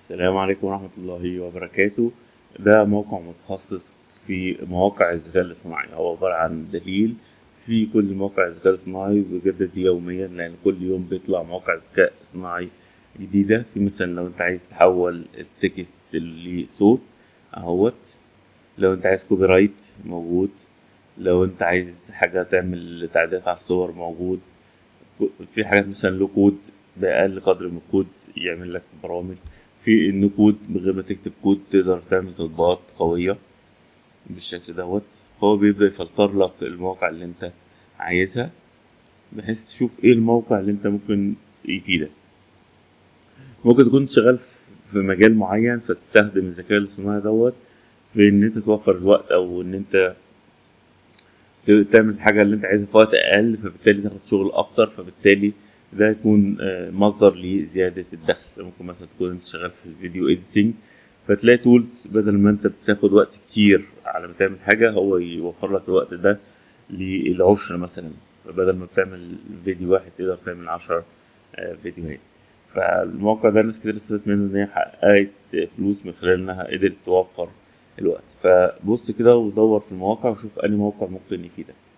السلام عليكم ورحمة الله وبركاته ده موقع متخصص في مواقع الذكاء الاصطناعي هو عبارة عن دليل في كل موقع الذكاء الاصطناعي بيجدد يوميا لأن كل يوم بيطلع مواقع ذكاء اصطناعي جديدة في مثلا لو انت عايز تحول التكست لصوت اهوت لو انت عايز كوبي رايت موجود لو انت عايز حاجة تعمل تعديلات على الصور موجود في حاجات مثلا له كود بأقل قدر من الكود يعمل لك برامج في انه كود من غير ما تكتب كود تقدر تعمل تطبيقات قوية بالشكل دوت فهو بيبدأ يفلتر لك المواقع اللي انت عايزها بحيث تشوف ايه الموقع اللي انت ممكن يفيدك ممكن تكون شغال في مجال معين فتستخدم الذكاء الاصطناعي دوت في ان انت توفر الوقت او ان انت تعمل الحاجة اللي انت عايزها في وقت اقل فبالتالي تاخد شغل اكتر فبالتالي ده يكون مصدر لزيادة الدخل ممكن مثلا تكون انت شغال في الفيديو اديتنج فتلاقي تولز بدل ما انت بتاخد وقت كتير على ما تعمل حاجة هو يوفر لك الوقت ده للعشر مثلا فبدل ما بتعمل فيديو واحد تقدر تعمل عشر فيديوهات فالموقع ده ناس كتير استفادت منه ان هي حققت فلوس من خلال انها قدرت توفر الوقت فبص كده ودور في المواقع وشوف انهي موقع ممكن يفيدك